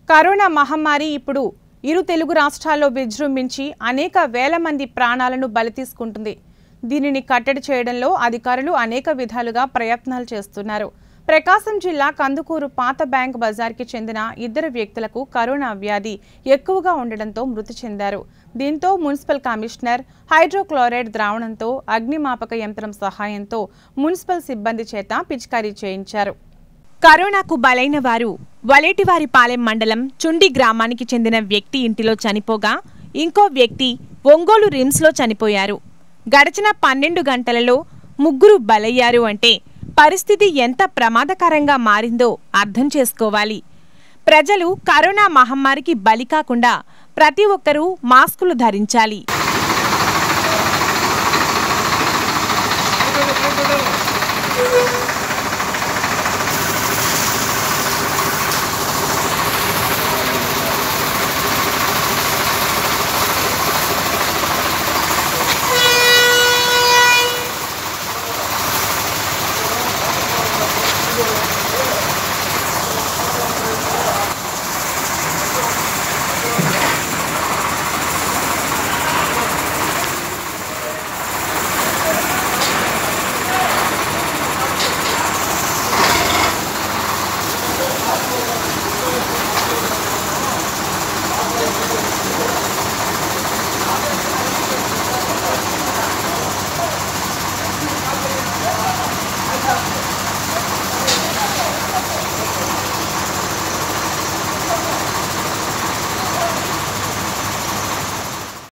corona మహమ్మారి ఇప్పుడు ఇరు తెలుగు రాష్ట్రాల్లో విజృంభించి అనేక వేల మంది ప్రాణాలను బలి తీసుకుంటుంది దీనిని కట్టడి చేయడంలో అధికారులు అనేక విధాలుగా ప్రయత్నాలు చేస్తున్నారు ప్రకాశం జిల్లా కందుకూరు పాత బ్యాంక్ బజార్కి చెందిన ఇద్దరు వ్యక్తులకు కరోనా వ్యాధి ఎక్కువగా ఉండడంతో మృతి చెందారు దీంతో మున్సిపల్ కమిషనర్ హైడ్రోక్లోరైడ్ ద్రావణంతో అగ్నిమాపక యంత్రం సహాయంతో మున్సిపల్ సిబ్బంది చేత పిచికారీ చేయించారు కరోనాకు బలైన వారు వలేటివారిపాలెం మండలం చుండి గ్రామానికి చెందిన వ్యక్తి ఇంటిలో చనిపోగా ఇంకో వ్యక్తి ఒంగోలు రిమ్స్లో చనిపోయారు గడిచిన పన్నెండు గంటలలో ముగ్గురు బలయ్యారు అంటే పరిస్థితి ఎంత ప్రమాదకరంగా మారిందో అర్థం చేసుకోవాలి ప్రజలు కరోనా మహమ్మారికి బలి కాకుండా ప్రతి ఒక్కరూ మాస్కులు ధరించాలి Thank